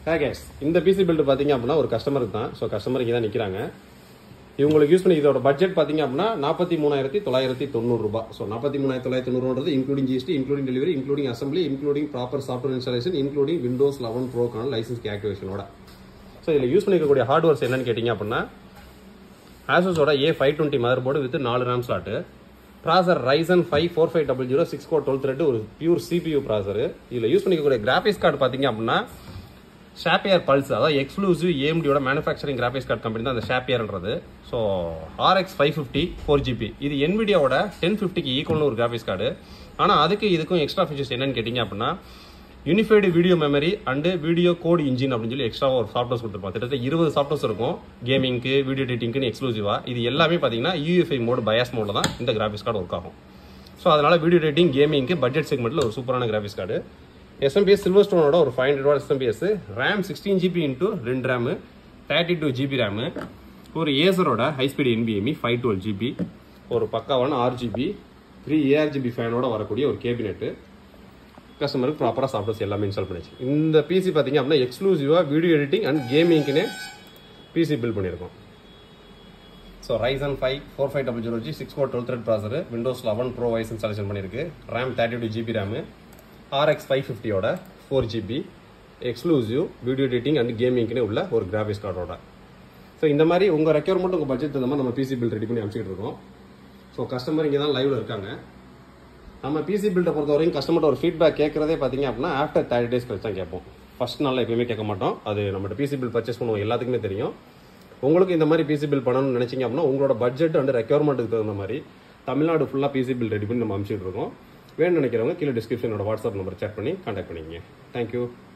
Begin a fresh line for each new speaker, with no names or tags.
ஹே guys இந்த PC build பார்த்தீங்க அப்படின்னா ஒரு கஸ்டமருக்கு தான் ஸோ கஸ்டமர் இங்கே தான் நிற்கிறாங்க இவங்களுக்கு யூஸ் பண்ணி இதோட பட்ஜெட் பார்த்தீங்க அப்படின்னா நாற்பத்தி மூணாயிரத்தி தொள்ளாயிரத்தி தொண்ணூறு ரூபாய் ஸோ நாற்பத்தி மூணாயிரத்தி தொள்ளாயிரத்தி தொண்ணூறுன்றது including GST including delivery including assembly including proper software installation including Windows eleven ப்ரோக்கான லைசன்ஸ் ஆக்டிவேஷனோட ஸோ இதில் யூஸ் பண்ணிக்கக்கூடிய ஹார்ட்வேர்ஸ் என்னன்னு கேட்டிங்க அப்படின்னா ஆசோஸோட A five twenty motherboard with நாலு RAM slot processor Ryzen five four five double zero six four twelve thread ஒரு பியூர் சிபியூ ப்ராசர் இதில் யூஸ் பண்ணிக்கக்கூடிய கிராஃபிக்ஸ் கார்டு பார்த்தீங்க அப்படின்னா ஷாப்பியர் பல்ஸ் அதாவது எக்ஸ்க்ளூசிவ் ஏஎம்டியோட மேனுஃபேக்சரிங் கிராஃபிக்ஸ் கார்டு கம்பெனி தான் அந்த ஷாப்பியர்ன்றது so RX five fifty four GB இது NVIDIA-வோட டென் ஃபிஃப்டிக்கு ஈக்குவல்னு ஒரு கிராஃபிக்ஸ் கார்டு ஆனால் அதுக்கு இதுக்கும் எக்ஸ்ட்ரா ஃபீச்சர்ஸ் என்னன்னு கேட்டிங்க அப்படின்னா unified video memory and video code engine அப்படின்னு சொல்லி எக்ஸ்ட்ரா ஒரு சாஃப்ட்வேர்ஸ் கொடுத்துருப்பாங்க கிட்டத்தட்ட இருபது சாஃப்ட்வேர்ஸ் இருக்கும் கேமிங்க்கு வீடியோ எடிட்டிங்க்கு எக்ஸ்க்ளூசிவா இது எல்லாமே பார்த்தீங்கன்னா யூஎஃப்ஐ மோடு பயாஸ் மோடில் தான் இந்த கிராஃபிக்ஸ் கார்டு ஒர்க் ஆகும் ஸோ அதனால வீடியோ எடிட்டிங் கேமிங்க்கு பட்ஜெட் செக்மெண்ட்டில் ஒரு சூப்பரான கிராஃபிக்ஸ் கார்டு எஸ்எம்பிஎஸ் சில்வர் ஸ்டோனோட ஒரு five hundred SMPS RAM sixteen GB into ரெண்டு RAM thirty two GB RAM ஒரு ஏசரோட ஹை ஸ்பீட் என்பிஎம்இ ஃபைவ் டுவெல் ஜிபி ஒரு பக்காவான ஆர்ஜிபி த்ரீ ஏஆர்ஜிபி ஃபேனோட வரக்கூடிய ஒரு கேபினெட்டு கஸ்டமருக்கு ப்ராப்பராக சாஃப்ட்வேர்ஸ் எல்லாமே இன்ஸ்டால் பண்ணிச்சு இந்த பிசி பார்த்தீங்க அப்படின்னா எக்ஸ்க்ளூசிவாக வீடியோ எடிட்டிங் அண்ட் கேமிங்க்குனே பிசி பில் பண்ணியிருக்கோம் so Ryzen five four five double zero G six four twelve thread processor Windows eleven pro wise installation பண்ணியிருக்கு RAM thirty two GB RAM RX five ஃபிஃப்டியோட four GB exclusive video editing and கேமிங்க்குனே உள்ள ஒரு graphics கார்டோட so இந்த மாதிரி உங்கள் requirement உங்கள் பட்ஜெட் தகுந்த மாதிரி நம்ம பிசி பில் ரெடி பண்ணி அனுப்பிச்சிட்டு இருக்கோம் ஸோ கஸ்டமர் இங்கே தான் லைவ்ல இருக்காங்க நம்ம பிசி பில்டை பொறுத்த வரைக்கும் கஸ்டமர்ட்ட ஒரு ஃபீட்பேக் கேட்கறதே பார்த்தீங்க அப்படின்னா ஆஃப்டர் தேர்ட்டி டேஸ் கழிச்சு தான் கேட்போம் ஃபர்ஸ்ட் நாளில் எப்பயுமே கேட்க மாட்டோம் அது நம்மகிட்ட பிசி பில் பர்ச்சேஸ் பண்ணுவோம் எல்லாத்துக்குமே தெரியும் உங்களுக்கு இந்த மாதிரி பிசி பில் பண்ணணும்னு நினைச்சீங்க அப்படின்னா உங்களோட பட்ஜெட் அண்ட் ரெக்யர்மெண்ட்டுக்கு தகுந்த மாதிரி தமிழ்நாடு ஃபுல்லாக பிசி பில் ரெடி பண்ணி நம்ம அனுப்பிச்சிட்டு இருக்கோம் வேணும்னு நினைக்கிறவங்க கீழே டிஸ்கிரிப்ஷனோட வாட்ஸ்அப் நம்பர் செக் பண்ணி கான்டாக்ட் பண்ணிக்கங்க தேங்க்யூ